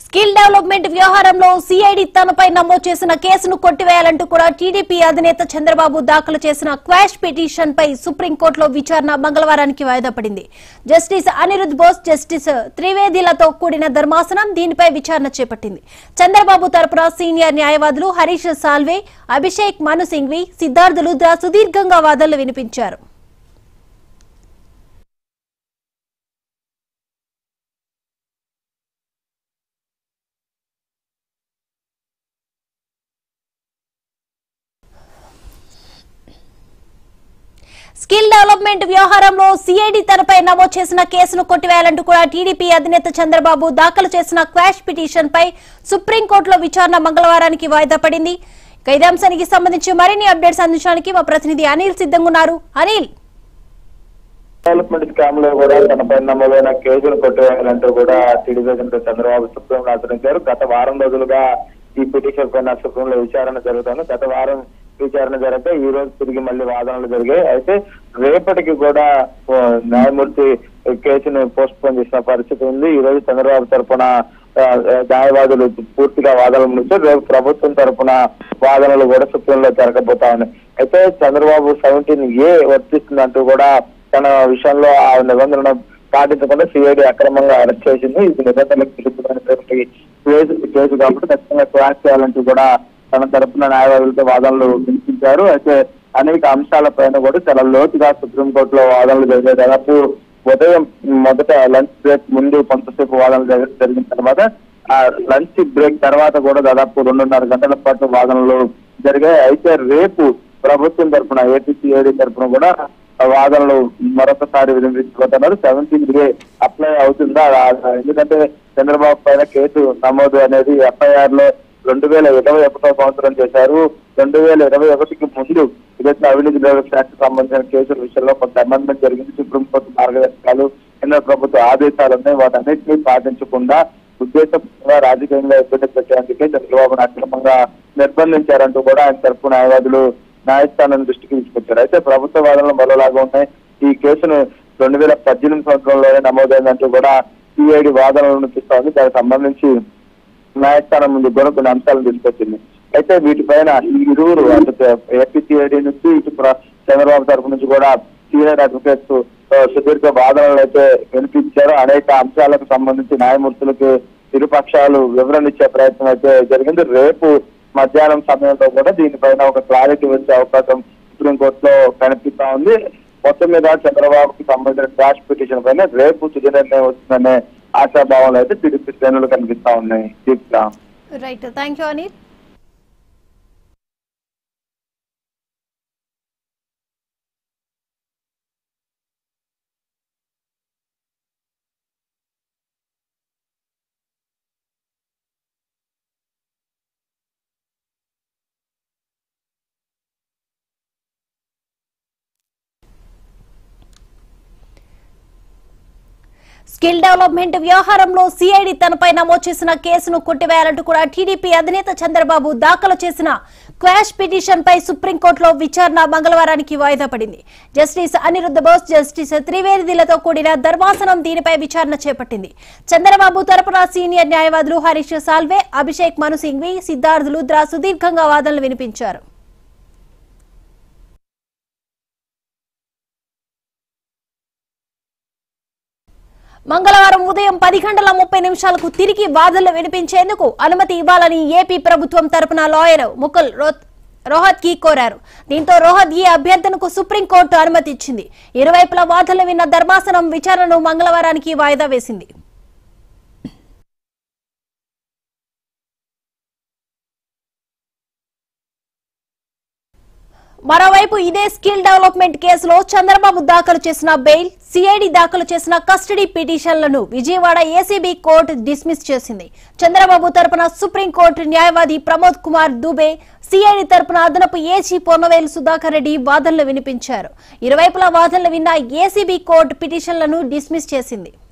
skill development వ్యవహారంలో CID తనపై నమోదు చేసిన కేసును కొట్టివేయాలంటూ కూడా టీడీపీ అధినేత చంద్రబాబు దాఖలు చేసిన క్వాష్ పిటిషన్ పై సుప్రీంకోర్టులో విచారణ మంగళవారానికి వాయిదా పడింది జస్టిస్ అనిరుద్ బోస్ జస్టిస్ త్రివేదిలతో కూడిన ధర్మాసనం దీనిపై విచారణ చేపట్టింది చంద్రబాబు తరపున సీనియర్ న్యాయవాదులు హరీష్ సాల్వే అభిషేక్ మను సింఘ్వి సిద్ధార్థ్ లుద్రా సుదీర్ఘంగా వాదనలు వినిపించారు స్కిల్ డెవలప్మెంట్ వ్యవహారంలో సిఐడి తనపై నమోదు చేసిన కేసును కొట్టివేయాలంటూ కూడా టీడీపీ అధినేత చంద్రబాబు దాఖలు చేసిన క్వాష్ పిటిషన్ పై సుప్రీంకోర్టులో విచారణ మంగళవారానికి వాయిదా పడింది ఇక ఇదే అంశానికి సంబంధించి మరిన్ని అప్డేట్స్ అందించడానికి మా ప్రతినిధి అనిల్ సిద్ధంగా ఉన్నారు అనిల్ డెవలప్మెంట్ స్కామ్ లో కూడా తనపై నమోదైన కేసును కొట్టివేయాలంటూ కూడా టీడీపీ అధినేత చంద్రబాబు సుప్రీంలో ఆచరించారు గత వారం రోజులుగా ఈ పిటిషన్ పైన సుప్రీంలో విచారణ జరుగుతుంది గత వారం విచారణ జరిగితే ఈ రోజు తిరిగి మళ్ళీ వాదనలు జరిగాయి అయితే రేపటికి కూడా ఓ, న్యాయమూర్తి కేసును పోస్ట్ పోన్ చేసిన పరిస్థితి ఉంది ఈ రోజు చంద్రబాబు తరపున ఆ, న్యాయవాదులు పూర్తిగా వాదనలు ముగించారు రేపు ప్రభుత్వం తరపున వాదనలు కూడా సుప్రీంలో జరగబోతా ఉన్నాయి అయితే చంద్రబాబు సెవెంటీన్ ఏ వర్తిస్తుందంటూ కూడా తన విషయంలో ఆ నిబంధనను పాటించకుండా సిఐడి అక్రమంగా అరెస్ట్ చేసింది ఇది నిబంధనలకు విరుద్ధమైనటువంటి కేసు కేసు కాబట్టి ఖచ్చితంగా క్లాస్ చేయాలంటూ కూడా తన తరపున న్యాయవాదులతో వాదనలు వినిపించారు అయితే అనేక అంశాలపైన కూడా చాలా లోతుగా సుప్రీంకోర్టులో వాదనలు జరిగాయి దాదాపు ఉదయం మొదట లంచ్ బ్రేక్ ముందు కొంతసేపు వాదనలు జరి- జరిగిన తర్వాత ఆ లంచ్ బ్రేక్ తర్వాత కూడా దాదాపు రెండున్నర గంటల పాటు వాదనలు జరిగాయి అయితే రేపు ప్రభుత్వం తరఫున ఏపీసీఐడి తరఫున కూడా ఆ వాదనలు మరొకసారి వినిపించబోతున్నారు సెవెంటీన్ డే అప్లై అవుతుందా ఆ- ఎందుకంటే చంద్రబాబు పైన కేసు నమోదు అనేది ఎఫ్ఐఆర్ లో రెండు వేల ఇరవై ఒకటో సంవత్సరం చేశారు రెండు వేల ఇరవై ఒకటికి ముందు ఏదైతే అవినీతి డెవలప్ యాక్ట్ సంబంధించిన కేసుల విషయంలో కొంత అమెండ్మెంట్ జరిగింది సుప్రీంకోర్టు మార్గదర్శకాలు కేంద్ర ప్రభుత్వ ఆదేశాలు ఉన్నాయి వాటన్నిటినీ పాటించకుండా ఉద్దేశంగా రాజకీయంగా ఇబ్బంది పెట్టేందుకే చంద్రబాబును అక్రమంగా నిర్బంధించారంటూ కూడా ఆయన తరపు న్యాయవాదులు న్యాయస్థానం దృష్టికి తీసుకొచ్చారు అయితే ప్రభుత్వ వాదనలు మరోలాగా ఉన్నాయి ఈ కేసును రెండు వేల పద్దెనిమిది సంవత్సరంలోనే నమోదైందంటూ కూడా సిఐడి వాదనలు వినిపిస్తోంది దానికి సంబంధించి న్యాయస్థానం ముందు కూడా కొన్ని అంశాలను తీసుకొచ్చింది అయితే వీటిపైన ఈ ఇరువురు అటు ఏపీసీఐడి నుంచి ఇటు ప్ర- చంద్రబాబు తరపు నుంచి కూడా సీనియర్ అడ్వకేట్స్ ఆ, సుదీర్ఘ వాదనలు అయితే వినిపించారు అనేక అంశాలకు సంబంధించి న్యాయమూర్తులకు ఇరుపక్షాలు వివరణ ఇచ్చే ప్రయత్నం అయితే జరిగింది రేపు మధ్యాహ్నం సమయంలో కూడా దీనిపైన ఒక క్లారిటీ వచ్చే అవకాశం సుప్రీంకోర్టులో కనిపిస్తా ఉంది మొత్తం మీద చంద్రబాబుకి సంబంధించిన క్రాష్ పిటిషన్ పైన రేపు తుది నిర్ణయం వస్తుందనే ఆశాభావాలు అయితే టీడీపీ శ్రేణులు కనిపిస్తా ఉన్నాయి Deepika right thank you Anil skill development వ్యవహారంలో సిఐడి తనపై నమోదు చేసిన కేసును కొట్టివేయాలంటూ కూడా టీడీపీ అధినేత చంద్రబాబు దాఖలు చేసిన క్వాష్ పిటిషన్ పై సుప్రీంకోర్టులో విచారణ మంగళవారానికి వాయిదా పడింది జస్టిస్ అనిరుద్ధ బోస్ జస్టిస్ త్రివేదిలతో కూడిన ధర్మాసనం దీనిపై విచారణ చేపట్టింది చంద్రబాబు తరపున సీనియర్ న్యాయవాదులు హరీష్ సాల్వే అభిషేక్ మను సింఘ్వి సిద్ధార్థ్ లుద్రా సుదీర్ఘంగా వాదనలు వినిపించారు మంగళవారం ఉదయం పది గంటల ముప్పై నిమిషాలకు తిరిగి వాదనలు వినిపించేందుకు అనుమతి ఇవ్వాలని ఏపీ ప్రభుత్వం తరపున లాయర్ ముకుల్ రోత్ రోహత్గి కోరారు దీంతో రోహత్గి అభ్యర్థనకు సుప్రీంకోర్టు అనుమతి ఇచ్చింది ఇరువైపుల వాదనలు విన్న ధర్మాసనం విచారణను మంగళవారానికి వాయిదా వేసింది మరోవైపు ఇదే స్కిల్ డెవలప్మెంట్ కేసులో చంద్రబాబు దాఖలు చేసిన బెయిల్ సిఐడి దాఖలు చేసిన కస్టడీ పిటిషన్లను విజయవాడ ఏసీబీ కోర్టు డిస్మిస్ చేసింది చంద్రబాబు తరపున సుప్రీంకోర్టు న్యాయవాది ప్రమోద్ కుమార్ దుబే సిఐడి తరపున అదనపు ఏసీ పొన్నవేలు సుధాకర్ రెడ్డి వాదనలు వినిపించారు ఇరువైపుల వాదనలు విన్న ఏసీబీ కోర్టు పిటిషన్లను డిస్మిస్ చేసింది